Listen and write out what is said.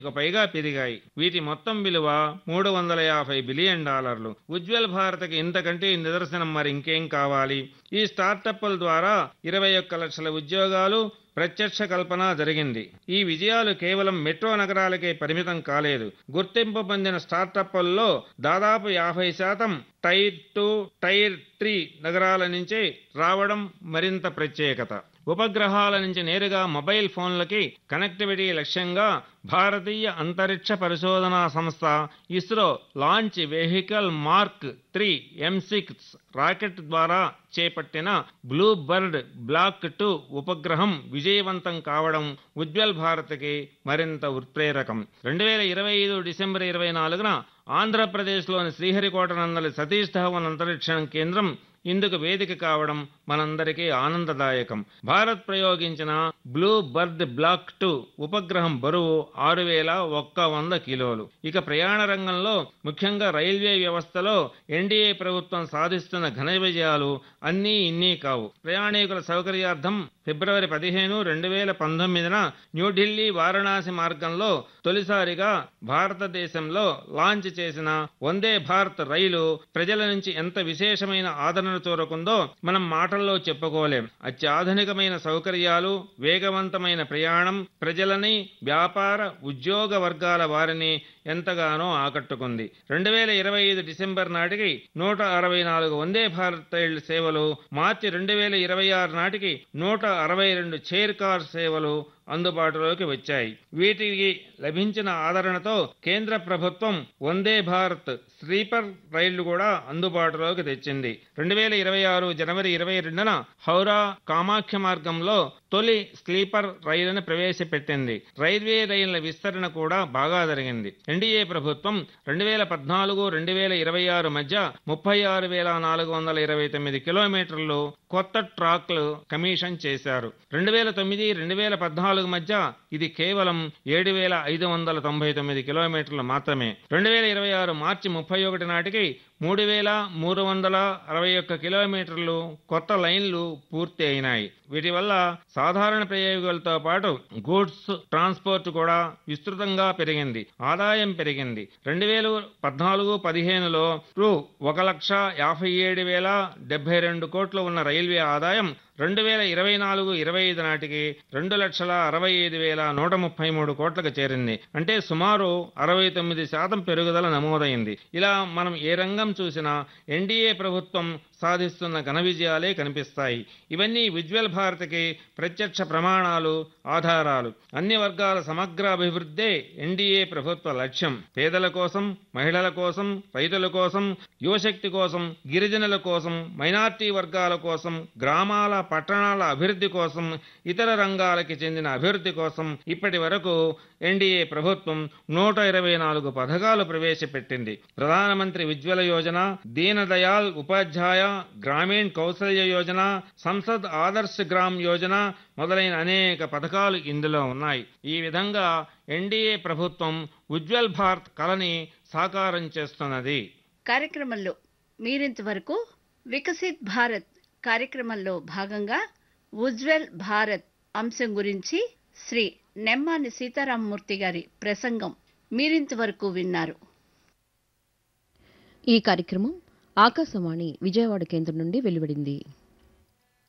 పైగా పెరిగాయి వీటి మొత్తం విలువ మూడు వందల యాభై బిలియన్ డాలర్లు ఉజ్వల్ భారత్కి ఇంతకంటే నిదర్శనం మరి ఇంకేం కావాలి ఈ స్టార్టప్ల ద్వారా ఇరవై ఒక్క లక్షల ఉద్యోగాలు ప్రత్యక్ష కల్పన జరిగింది ఈ విజయాలు కేవలం మెట్రో నగరాలకే పరిమితం కాలేదు గుర్తింపు పొందిన స్టార్టప్ల్లో దాదాపు యాభై శాతం టైర్ టూ టైర్ త్రీ నగరాల నుంచే రావడం మరింత ప్రత్యేకత ఉపగ్రహాల నుంచి నేరుగా మొబైల్ ఫోన్లకి కనెక్టివిటీ లక్ష్యంగా భారతీయ అంతరిక్ష పరిశోధనా సంస్థ ISRO launch vehicle mark three M six rocket ద్వారా చేపట్టిన బ్లూ బర్డ్ బ్లాక్ టూ ఉపగ్రహం విజయవంతం కావడం ఉజ్వల్ భారత్కి మరింత ఉత్ప్రేరకం రెండు వేల ఇరవై ఐదు డిసెంబర్ ఇరవై నాలుగున ఆంధ్రప్రదేశ్లోని శ్రీహరికోట నందలి సతీష్ ధవన్ అంతరిక్ష కేంద్రం ఇందుకు వేదిక కావడం మనందరికీ ఆనందదాయకం భారత్ ప్రయోగించిన బ్లూ బర్డ్ బ్లాక్ టూ ఉపగ్రహం బరువు ఆరు వేల ఒక్క వంద కిలోలు ఇక ప్రయాణ రంగంలో ముఖ్యంగా రైల్వే వ్యవస్థలో ఎన్డీఏ ప్రభుత్వం సాధిస్తున్న ఘన విజయాలు అన్నీ ఇన్నీ కావు ప్రయాణికుల సౌకర్యార్థం ఫిబ్రవరి పదిహేను రెండు వేల పంతొమ్మిదిన న్యూఢిల్లీ వారణాసి మార్గంలో తొలిసారిగా భారతదేశంలో లాంచ్ చేసిన వందే భారత్ రైలు ప్రజల నుంచి ఎంత విశేషమైన ఆదరణ చూరకుందో మనం మాటల్లో చెప్పుకోలేం అత్యాధునికమైన సౌకర్యాలు వేగవంతమైన ప్రయాణం ప్రజలని వ్యాపార ఉద్యోగ వర్గాల వారిని ఎంతగానో ఆకట్టుకుంది రెండు వేల ఇరవై ఐదు డిసెంబర్ నాటికి నూట అరవై నాలుగు వందే భారత్ రైళ్ల సేవలు మార్చి రెండు వేల ఇరవై ఆరు నాటికి నూట అరవై రెండు చైర్ కార్ సేవలు అందుబాటులోకి వచ్చాయి వీటికి లభించిన ఆదరణతో కేంద్ర ప్రభుత్వం వందే భారత్ స్లీపర్ రైళ్లు కూడా అందుబాటులోకి తెచ్చింది రెండు వేల ఇరవై ఆరు జనవరి ఇరవై రెండున హౌరా కామాఖ్య మార్గంలో తొలి స్లీపర్ రైలును ప్రవేశపెట్టింది రైల్వే రైళ్ల విస్తరణ కూడా బాగా జరిగింది ఎన్డీఏ ప్రభుత్వం రెండు వేల పద్నాలుగు రెండు వేల ఇరవై ఆరు మధ్య ముప్పై ఆరు వేల నాలుగు వందల ఇరవై తొమ్మిది కిలోమీటర్లు కొత్త ట్రాక్లు కమిషన్ చేశారు రెండు వేల తొమ్మిది రెండు వేల పద్నాలుగు మధ్య ఇది కేవలం ఏడు వేల ఐదు వందల తొంభై తొమ్మిది కిలోమీటర్లు మాత్రమే రెండు వేల ఇరవై ఆరు మార్చి ముప్పై ఒకటి నాటికి మూడు వేల మూడు వందల అరవై ఒక్క కిలోమీటర్లు కొత్త లైన్లు పూర్తి అయినాయి వీటి వల్ల సాధారణ ప్రయోగాలతో పాటు గూడ్స్ ట్రాన్స్పోర్ట్ కూడా విస్తృతంగా పెరిగింది ఆదాయం పెరిగింది రెండు వేల పద్నాలుగు పదిహేనులో రూ ఒక లక్ష యాభై ఏడు వేల డెబ్బై రెండు కోట్లు ఉన్న రైల్వే ఆదాయం రెండు వేల ఇరవై నాలుగు ఇరవై ఐదు నాటికి రెండు లక్షల అరవై ఐదు వేల నూట ముప్పై మూడు కోట్లకు చేరింది అంటే సుమారు అరవై తొమ్మిది శాతం పెరుగుదల నమోదైంది ఇలా మనం ఏ రంగం చూసినా ఎన్డీఏ ప్రభుత్వం సాధిస్తున్న ఘన విజయాలే కనిపిస్తాయి ఇవన్నీ ఉజ్వల్ భారత్కి ప్రత్యక్ష ప్రమాణాలు ఆధారాలు అన్ని వర్గాల సమగ్ర అభివృద్ధే ఎన్డీఏ ప్రభుత్వ లక్ష్యం పేదల కోసం మహిళల కోసం రైతుల కోసం యువశక్తి కోసం గిరిజనుల కోసం మైనార్టీ వర్గాల కోసం గ్రామాల పట్టణాల అభివృద్ధి కోసం ఇతర రంగాలకి చెందిన అభివృద్ధి కోసం ఇప్పటి వరకు ఎన్డీఏ ప్రభుత్వం నూట ఇరవై నాలుగు పథకాలు ప్రవేశపెట్టింది ప్రధానమంత్రి ఉజ్వల యోజన దీన్ దయాల్ ఉపాధ్యాయ గ్రామీణ్ కౌశల్య యోజన సంసద్ ఆదర్శ్ గ్రామ్ యోజన మొదలైన అనేక పథకాలు ఇందులో ఉన్నాయి ఈ విధంగా ఎన్డీఏ ప్రభుత్వం ఉజ్వల్ భారత్ కళని సాకారం చేస్తున్నది కార్యక్రమంలో మీరింతవరకు వికసిత్ భారత్ కార్యక్రమంలో భాగంగా ఉజ్వల్ భారత్ అంశం గురించి శ్రీ నెమ్మాని సీతారామమూర్తి గారి ప్రసంగం మీరింతవరకు విన్నారు ఈ కార్యక్రమం ఆకాశవాణి విజయవాడ కేంద్రం నుండి వెలువడింది